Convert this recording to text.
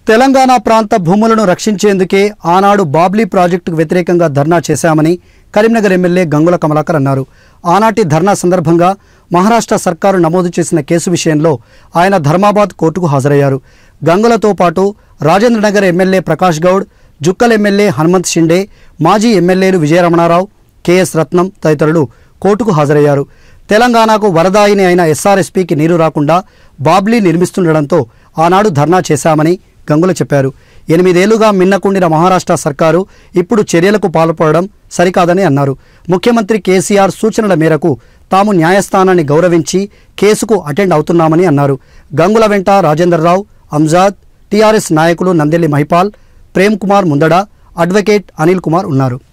తెలంగాణ ప్రాంత భూములను రక్షించేందుకే ఆనాడు బాబ్లీ ప్రాజెక్టుకు వ్యతిరేకంగా ధర్నా చేశామని కరీంనగర్ ఎమ్మెల్యే గంగుల కమలాకర్ అన్నారు ఆనాటి ధర్నా సందర్భంగా మహారాష్ట్ర సర్కారు నమోదు చేసిన కేసు విషయంలో ఆయన ధర్మాబాద్ కోర్టుకు హాజరయ్యారు గంగులతో పాటు రాజేంద్రనగర్ ఎమ్మెల్యే ప్రకాష్ గౌడ్ జుక్కల్ ఎమ్మెల్యే హనుమంత్ షిండే మాజీ ఎమ్మెల్యేలు విజయరమణారావు కెఎస్ రత్నం తదితరులు కోర్టుకు హాజరయ్యారు తెలంగాణకు వరదాయిని అయిన ఎస్ఆర్ఎస్పీకి నీరు రాకుండా బాబ్లీ నిర్మిస్తుండడంతో ఆనాడు ధర్నా చేశామని గంగుల చెప్పారు ఎనిమిదేళ్లుగా మిన్నకుండిన మహారాష్ట్ర సర్కారు ఇప్పుడు చర్యలకు పాల్పడడం సరికాదని అన్నారు ముఖ్యమంత్రి కేసీఆర్ సూచనల మేరకు తాము న్యాయస్థానాన్ని గౌరవించి కేసుకు అటెండ్ అవుతున్నామని అన్నారు గంగుల వెంట రాజేందర్రావు అంజాద్ టీఆర్ఎస్ నాయకులు నందెల్లి మహిపాల్ ప్రేమ్ కుమార్ ముందడ అడ్వకేట్ అనిల్ కుమార్ ఉన్నారు